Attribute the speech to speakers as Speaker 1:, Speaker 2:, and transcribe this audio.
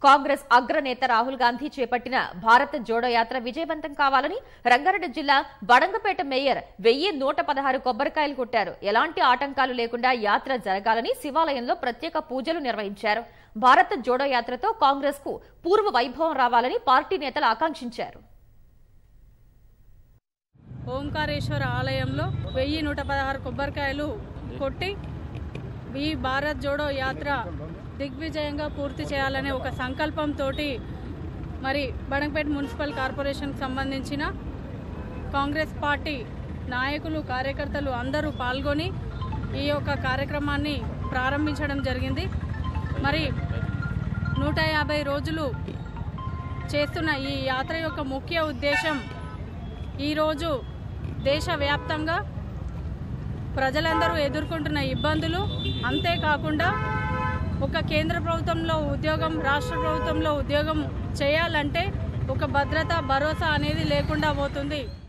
Speaker 1: కాంగ్రెస్ అగ్రనేత రాహుల్ గాంధీ చేపట్టిన భారత్ జోడో యాత్ర విజయవంతం కావాలని రంగారెడ్డి జిల్లా బడంగపేట మేయర్ వెయ్యి నూట పదహారు కొబ్బరికాయలు కొట్టారు ఎలాంటి ఆటంకాలు లేకుండా యాత్ర జరగాలని శివాలయంలో ప్రత్యేక పూజలు నిర్వహించారు భారత్ జోడో యాత్రతో కాంగ్రెస్ కు పూర్వ వైభవం రావాలని పార్టీ నేతలు ఆకాంక్షించారు
Speaker 2: ఓంకారేశ్వర ఆలయంలో వెయ్యి నూట పదహారు కొబ్బరికాయలు కొట్టి ఈ భారత్ జోడో యాత్ర దిగ్విజయంగా పూర్తి చేయాలనే ఒక సంకల్పంతో మరి బడంగపేట మున్సిపల్ కార్పొరేషన్కి సంబంధించిన కాంగ్రెస్ పార్టీ నాయకులు కార్యకర్తలు అందరూ పాల్గొని ఈ యొక్క కార్యక్రమాన్ని ప్రారంభించడం జరిగింది మరి నూట యాభై రోజులు చేస్తున్న ఈ యాత్ర యొక్క ముఖ్య ఉద్దేశం ఈరోజు దేశవ్యాప్తంగా ప్రజలందరూ ఎదుర్కొంటున్న ఇబ్బందులు అంతేకాకుండా ఒక కేంద్ర ప్రభుత్వంలో ఉద్యోగం రాష్ట్ర ప్రభుత్వంలో ఉద్యోగం చేయాలంటే ఒక భద్రత భరోసా అనేది లేకుండా పోతుంది